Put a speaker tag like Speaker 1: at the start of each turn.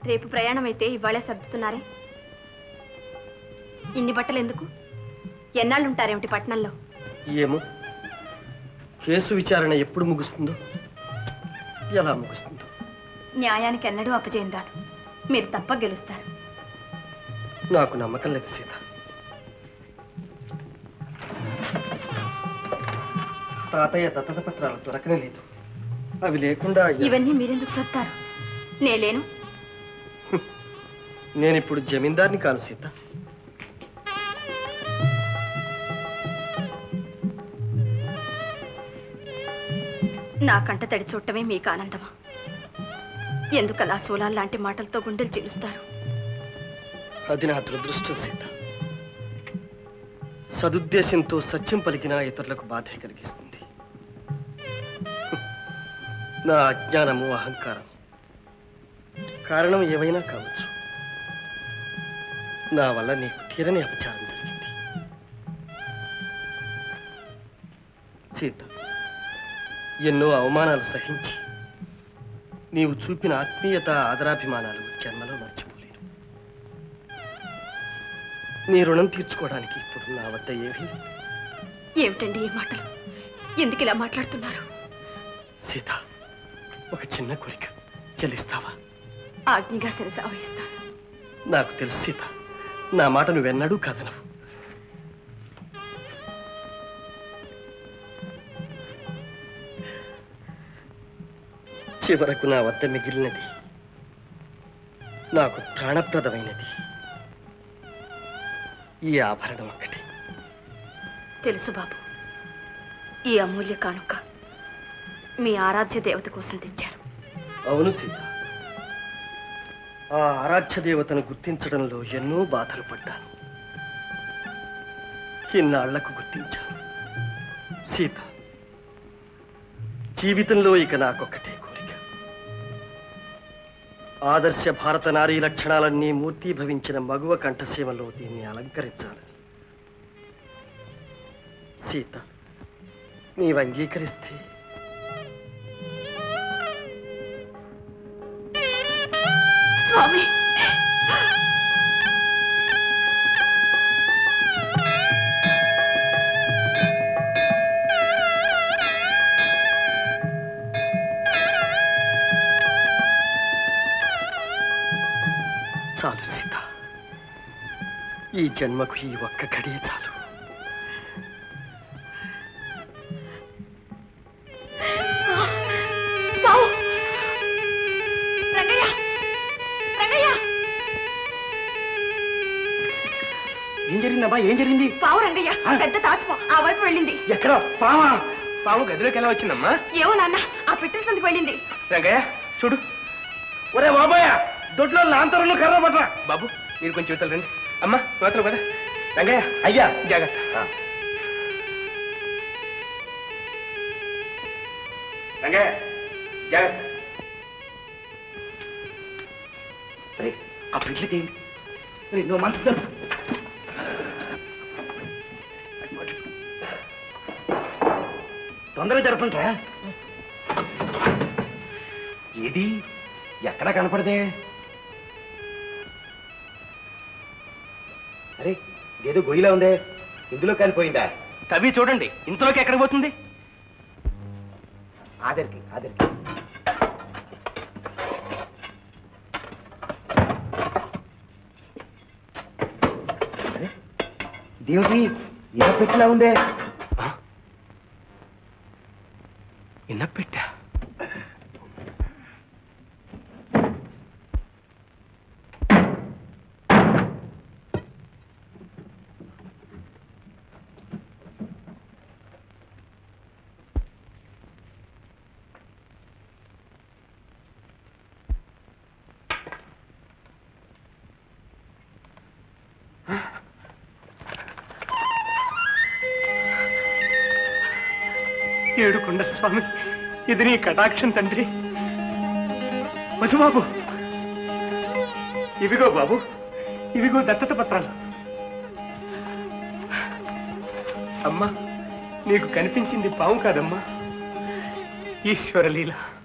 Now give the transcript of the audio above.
Speaker 1: రేపు ప్రయాణం అయితే ఇవాళే సర్దుతున్నారే ఇన్ని బట్టలు ఎందుకు ఎన్నాళ్ళుంటారేమిటి పట్నంలో
Speaker 2: ఏమో కేసు విచారణ ఎప్పుడు ముగుస్తుందో ఎలా ముగుస్తుందో
Speaker 1: న్యాయానికి ఎన్నడూ అపజయం రాదు మీరు తప్ప గెలుస్తారు
Speaker 2: నాకు నమ్మకం లేదు సీత తాతయ్య దత్తత పత్రాలు దొరకనే లేదు అవి లేకుండా
Speaker 1: ఇవన్నీ మీరెందుకు సర్తారు నేలేను
Speaker 2: నేను ఇప్పుడు జమీందార్ని కాను సీత
Speaker 1: నా కంట తడి చూడటమే మీకు ఆనందమా ఎందుకలా సోలాన్ లాంటి మాటలతో గుండెలు చిలుస్తారు
Speaker 2: అది నా దురదృష్టం సీత సదుద్దేశంతో సత్యం పలికిన ఇతరులకు బాధే కలిగిస్తుంది నా అజ్ఞానము అహంకారం కారణం ఏవైనా కావచ్చు నా వల్ల నీకు తీరని అపచారం జరిగింది సీత ఎన్నో అవమానాలు సహించి నీవు చూపిన ఆత్మీయత ఆదరాభిమానాలు జన్మలో మర్చిపోలేను నీ రుణం తీర్చుకోవడానికి ఇప్పుడు నా వద్ద ఏమీ లేదు.
Speaker 1: ఏమిటండి ఈ మాటలు ఎందుకు ఇలా మాట్లాడుతున్నారు
Speaker 2: సీత ఒక చిన్న కోరిక చెల్లిస్తావా
Speaker 1: ఆజ్ఞగా శిరస వహిస్తాను
Speaker 2: నాకు తెలుసు సీత నా మాట నువ్వెన్నడూ కాదనవు చివరకు నా వద్ద మిగిలినది నాకు ప్రాణప్రదమైనది ఈ ఆభరణం ఒక్కటే
Speaker 1: తెలుసు బాబు ఈ అమూల్య కానుక మీ ఆరాధ్య దేవత కోసం తెచ్చారు
Speaker 2: అవును సీత ఆ ఆరాధ్య దేవతను గుర్తించడంలో ఎన్నో బాధలు పడ్డాను ఇన్నాళ్లకు గుర్తించాను సీత జీవితంలో ఇక నాకొక్కటే కోరిక ఆదర్శ భారత నారీ లక్షణాలన్నీ మూర్తీభవించిన మగువ కంఠసీమలో దీన్ని అలంకరించాలని సీత నీవు అంగీకరిస్తే
Speaker 1: స్వామి
Speaker 2: చాలు సీత ఈ జన్మకు ఈ ఒక్క గడియ చాలు
Speaker 1: బావు రంగయ్య రంగయ్య
Speaker 3: ఏం జరిగిందమ్మా ఏం జరిగింది
Speaker 1: పావు రంగయ్య పెద్ద తాచుపా ఆ వైపు వెళ్ళింది
Speaker 3: ఎక్కడ పావా పాము గదిలోకి ఎలా వచ్చిందమ్మా
Speaker 1: ఏమో నాన్న ఆ పిట్టల సందికి వెళ్ళింది
Speaker 3: రంగయ్య చూడు
Speaker 2: ఒరే బాబాయ్ దొడ్లో లాంతరంలో కర్ర పట్ల
Speaker 3: బాబు మీరు కొంచెం యువతలు రండి అమ్మా యువతలు కదా రంగయ్య
Speaker 2: అయ్యా
Speaker 3: జాగ్రత్త రంగయ్య జాగ్రత్త
Speaker 4: రే ఆ పెళ్లి తీయండి రే నువ్వు మనసు జరుపు తొందరగా జరపండిరా ఏది ఎక్కడా కనపడదే అరే ఇదేదో గొయ్యిలా ఉందే ఇందులో కాలిపోయిందా
Speaker 3: తవి చూడండి ఇంతలోకి ఎక్కడికి పోతుంది
Speaker 4: ఆదరికి ఆదరికి అరే, ఇదేమిటి ఇలా పెట్టిలా ఉందే
Speaker 3: ఎన్న పెట్టా ఏడుకొండ స్వామి ఇది నీ కటాక్షం తండ్రి మధుబాబు ఇవిగో బాబు ఇవిగో దత్తత పత్రాలు అమ్మా నీకు కనిపించింది పాము కాదమ్మా ఈశ్వర లీల